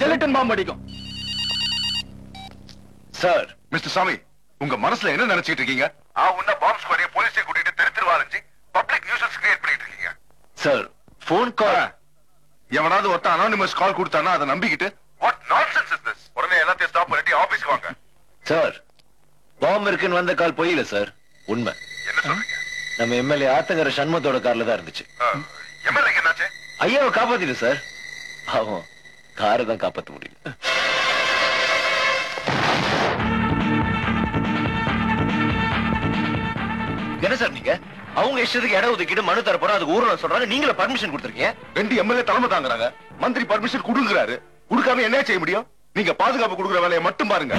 Skeleton பாம்பு அடிக்கும் sir mister சாமி உங்க மனசுல என்ன நினைச்சிட்டு இருக்கீங்க ஆ உன்ன பாம்ப் ஸ்குவாடைய போலீஸை கூட்டிட்டு தெரு தெருவா அலைஞ்சு பப்ளிக் நியூசன்ஸ் கிரியேட் பண்ணிட்டு இருக்கீங்க சார் போன் கால் எவனாவது ஒருத்த அனானிமஸ் கால் கொடுத்தானா அதை நம்பிக்கிட்டு வாட் நான்சென்ஸ் இஸ் திஸ் உடனே எல்லாத்தையும் ஸ்டாப் பண்ணிட்டு ஆபீஸ்க்கு வாங்க சார் பாம்பு இருக்குன்னு வந்த கால் பொய்யில சார் உண்மை என்ன சொல்றீங்க நம்ம எம்எல்ஏ ஆத்தங்கர சண்முகத்தோட கார்ல தான் இருந்துச்சு எம்எல்ஏ என்னாச்சு ஐயாவை காப்பாத்திடு சார் பாவம் காரை தான் காப்பாத்த முடியல என்ன சார் நீங்க அவங்க இஷ்டத்துக்கு இடம் ஒதுக்கிட்டு மனு தர போறோம் அதுக்கு ஊர்ல சொல்றாங்க நீங்களே பர்மிஷன் கொடுத்துருக்கீங்க ரெண்டு எம்எல்ஏ தலைமை தாங்குறாங்க மந்திரி பர்மிஷன் கொடுக்குறாரு கொடுக்காம என்ன செய்ய முடியும் நீங்க பாதுகாப்பு கொடுக்குற வேலையை மட்டும் பாருங்க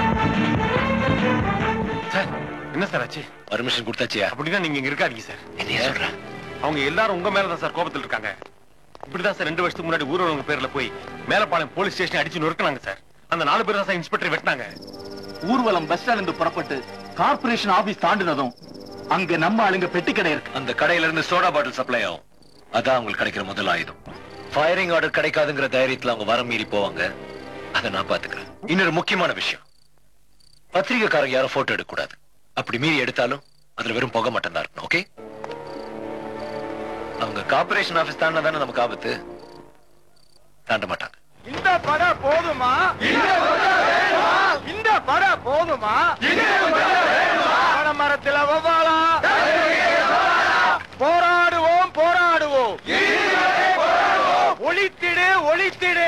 சார் என்ன சார் ஆச்சு பர்மிஷன் கொடுத்தாச்சியா அப்படின்னா நீங்க இங்க இருக்காதீங்க சார் என்ன சொல்ற அவங்க எல்லாரும் உங்க மேல தான் சார் கோபத்தில் இருக்காங்க இப்படிதான் சார் ரெண்டு வருஷத்துக்கு முன்னாடி ஊரவங்க பேர்ல போய் மேலப்பாளையம் போலீஸ் ஸ்டேஷன் அடிச்சு நொறுக்கினாங்க சார் அந்த நாலு பேர் தான் சார் இன்ஸ்பெக்டர் வெட்டினாங்க ஊர்வலம் பஸ் ஸ்டாண்ட் இருந்து புறப்பட்டு கார்ப்பரேஷன் ஆபீஸ் தாண்டினதும் அங்க நம்ம ஆளுங்க பெட்டி கடை இருக்கு அந்த கடையில இருந்து சோடா பாட்டில் சப்ளை ஆகும் அதான் அவங்களுக்கு கிடைக்கிற முதல் ஆயுதம் ஃபயரிங் ஆர்டர் கிடைக்காதுங்கிற தைரியத்துல அவங்க வர மீறி போவாங்க அதை நான் பாத்துக்கிறேன் இன்னொரு முக்கியமான விஷயம் பத்திரிகைக்காரங்க யாரும் போட்டோ எடுக்க கூடாது அப்படி மீறி எடுத்தாலும் அதுல வெறும் புகை மட்டும் தான் இருக்கணும் ஓகே அவங்க கார்பரேஷன் ஆபீஸ் தாண்டா தானே நமக்கு ஆபத்து தாண்ட மாட்டாங்க இந்த படை போதுமா இந்த படை போதுமா மரத்தில் வவ்வாலா போராடுவோம் போராடுவோம் ஒளித்திடு ஒளித்திடு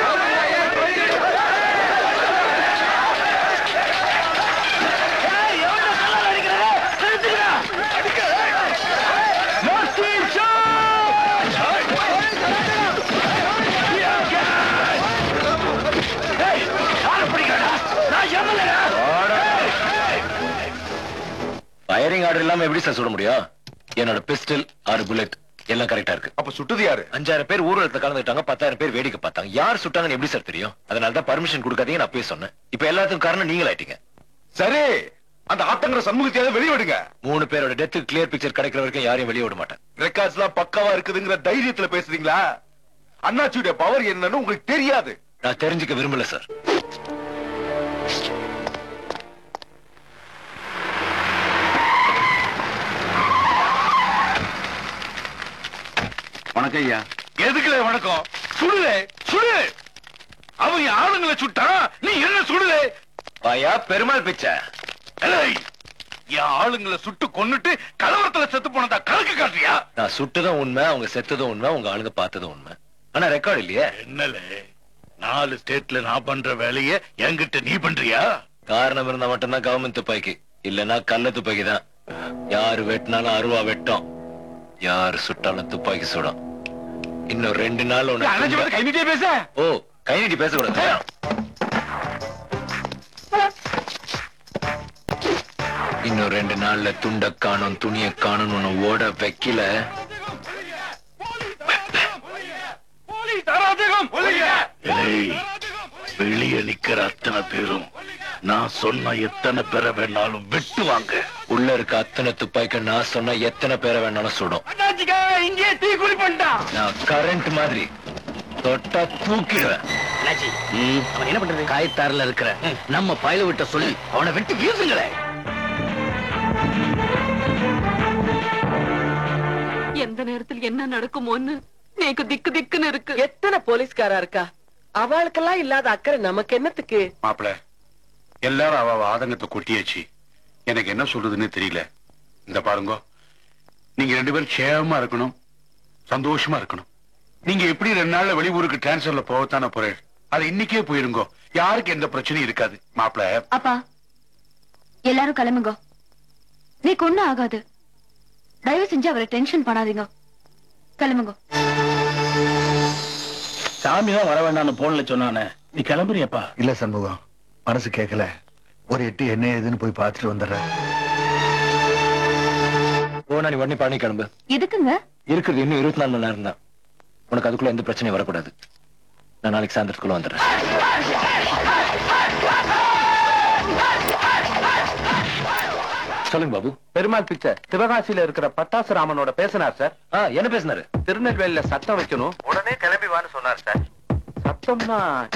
ஏய், எவன்டா கல்லால அடிக்கிற? நிறுத்துங்கடா. Mercy shot! ஏய், யாரை பிடிக்கிறடா? நான் எம்எல்ஏடா. ஃபயரிங் ஆர்டர் இல்லாம எப்படி சார் சுட முடியும் என்னோட பிஸ்டல் ஆறு புல்லட் எல்லாம் கரெக்டா இருக்கு அப்ப சுட்டது யாரு அஞ்சாயிரம் பேர் ஊர்வலத்துல கலந்துட்டாங்க பத்தாயிரம் பேர் வேடிக்கை பார்த்தாங்க யார் சுட்டாங்கன்னு எப்படி சார் தெரியும் அதனால தான் பர்மிஷன் கொடுக்காதீங்க நான் அப்பயே சொன்னேன் இப்ப எல்லாத்துக்கும் காரணம் நீங்களாயிட்டீங்க சரி அந்த ஆத்தங்கிற சண்முகத்தையாவது வெளிய விடுங்க மூணு பேரோட டெத்து கிளியர் பிக்சர் கிடைக்கிற வரைக்கும் யாரையும் வெளியே விட மாட்டேன் ரெக்கார்ட்ஸ் எல்லாம் பக்காவா இருக்குதுங்கிற தைரியத்துல பேசுறீங்களா அண்ணாச்சியுடைய பவர் என்னன்னு உங்களுக்கு தெரியாது நான் தெரிஞ்சுக்க விரும்பல சார் வணக்கம் ஐயா எதுக்குல வணக்கம் சுடுலே சுடு அவங்க ஆளுங்களை சுட்டா நீ என்ன சுடுலே வாயா பெருமாள் பிச்சை ஏய், என் ஆளுங்களை சுட்டு கொன்னுட்டு கலவரத்துல செத்து போனதா கணக்கு காட்டுறியா நான் சுட்டதும் உண்மை அவங்க செத்ததும் உண்மை உங்க ஆளுங்க பார்த்ததும் உண்மை ஆனா ரெக்கார்டு இல்லையே என்னல நாலு ஸ்டேட்ல நான் பண்ற வேலைய என்கிட்ட நீ பண்றியா காரணம் இருந்தா மட்டும்தான் கவர்மெண்ட் துப்பாக்கி இல்லன்னா கள்ள துப்பாக்கி தான் யாரு வெட்டினாலும் அருவா வெட்டும் யாரு சுட்டாலும் துப்பாக்கி சுடும் இன்னும் ரெண்டு நாள் அணைஞ்சு உனக்கு வந்து கை நீட்டியே பேச ஓ கை நீட்டி பேசக்கூடாது இன்னும் ரெண்டு நாள்ல துண்ட காணும் துணிய காணும் உன்னை ஓட வைக்கல வெளியே நிக்கிற அத்தனை பேரும் நான் சொன்ன எத்தனை பேரை வேணாலும் வெட்டுவாங்க உள்ள இருக்க அத்தனை துப்பாக்கி நான் சொன்னா எத்தனை பேரை வேணாலும் சுடும் அண்ணாச்சிக்கா, இங்கே தீ குழி பண்ணிட்டான் நான் கரண்ட் மாதிரி தொட்டா தூக்கிடுவேன் அவன் என்ன பண்றது காய்த்தாறுல இருக்கிற நம்ம பயல விட்ட சொல்லி அவனை வெட்டி வீசுங்களே எந்த நேரத்தில் என்ன நடக்குமோன்னு நேக்கு திக்கு திக்குன்னு இருக்கு எத்தனை போலீஸ்காரா இருக்கா அவளுக்கெல்லாம் இல்லாத அக்கறை நமக்கு என்னத்துக்கு மாப்பிள எல்லாரும் அவ அவ ஆதங்கத்தை கொட்டியாச்சு எனக்கு என்ன சொல்றதுன்னு தெரியல இந்த பாருங்க நீங்க ரெண்டு பேரும் சேமமா இருக்கணும் சந்தோஷமா இருக்கணும் நீங்க எப்படி ரெண்டு நாள்ல வெளியூருக்கு டிரான்ஸ்ஃபர்ல போகத்தானே போறேன் அது இன்னைக்கே போயிருங்கோ யாருக்கு எந்த பிரச்சனையும் இருக்காது மாப்பிள அப்பா எல்லாரும் கிளம்புங்க நீக்கு ஒண்ணும் ஆகாது தயவு செஞ்சு அவரை டென்ஷன் பண்ணாதீங்க கிளம்புங்க சாமி தான் வர வேண்டாம்னு போன்ல சொன்னானே நீ கிளம்புறியப்பா இல்ல சண்முகம் மனசு கேட்கல ஒரு எட்டு என்ன ஏதுன்னு போய் பார்த்துட்டு வந்துடுறேன் போனா நீ உடனே பழனி கிளம்பு எதுக்குங்க இருக்குது இன்னும் இருபத்தி நாலு மணி நேரம் தான் உனக்கு அதுக்குள்ள எந்த பிரச்சனையும் வரக்கூடாது நான் நாளைக்கு சாயந்தரத்துக்குள்ள வந்துடுறேன் சொல்லுங்க பாபு பெருமாள் பிச்சை சிவகாசியில இருக்கிற பட்டாசு ராமனோட பேசினார் சார் ஆ என்ன பேசினாரு திருநெல்வேலியில சட்டம் வைக்கணும் உடனே கிளம்பி வான்னு சொன்னார் சார் சட்டம்னா